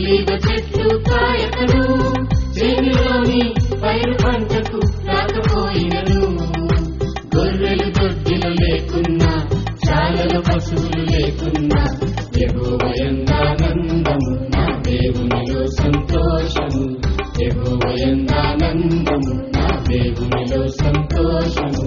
ఒలివ చెట్లు కాయకను చేనులోని పైరు పంటకు రాకపోయినను గొర్రెలు దొడ్డిలు లేకున్నా చాలలు పశువులు లేకున్నా ఎగోవయందానందము నా దేవునిలో సంతోషము ఎగోవయందానందము నా దేవునిలో సంతోషము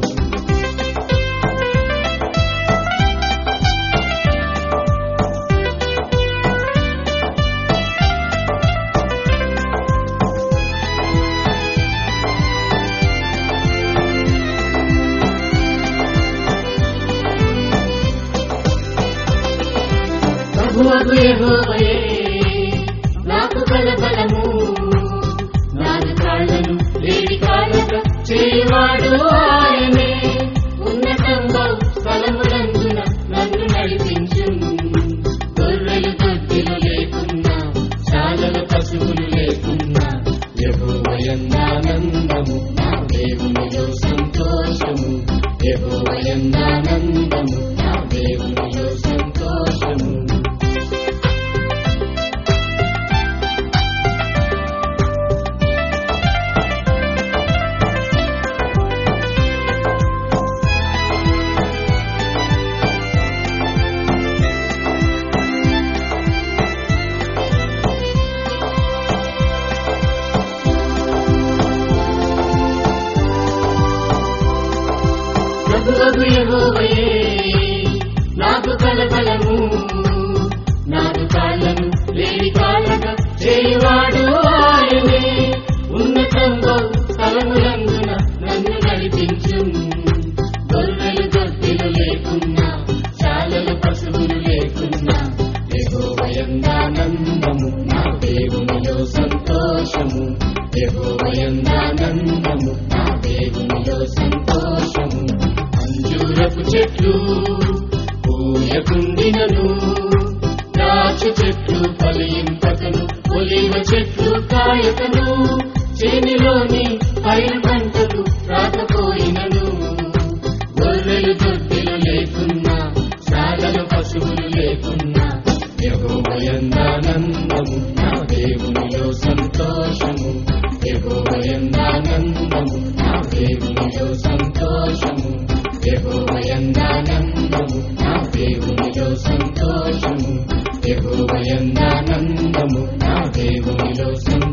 ప్రభువకు యెహోవాయే నాకు గల బలము నాది కాళ్ళను లేడి కాళ్ళగా చేయవాడు ఆయనే ఉన్నతంగా స్థలములందున నన్ను నడిపించు గొర్రెలు దొడ్డిలు లేకున్నా చాలల పశువులు లేకున్నా యహోవయందానందము నా దేవునిలో సంతోషము యహోవయందానందము నా దేవునిలో సంతోషము ప్రభువగు యెహోవాయే నాకు కలబలము నాకు కాళ్ళను లేని కాళ్ళగా చేయవాడు ఆయనే ఉన్నతంగా స్థలములందున నన్ను నడిపించు గొర్రెలు గొడ్డిలు లేకున్నా చాలలు పశువులు లేకున్నా యెహోవయందానందము నా దేవునిలో సంతోషము యెహోవయందానందము నా దేవునిలో సంతోషము అంజూరపు చెట్లు పూయకుండినను ద్రాక్ష చెట్లు ఫలింపకను ఒలివ చెట్లు కాయకను చేనిలోని పైరు పంటలు రాకపోయినను గొర్రెలు దొడ్డిలు లేకున్నా చాలలు పశువులు లేకున్నా యహోవయందానందము నా దేవునిలో సంతోషము యహోవయందానందము నా దేవునిలో సంతోషము యహోవయందానందము నా దేవునిలో సంతోషము యహోవయందానందము నా దేవునిలో సంతోషము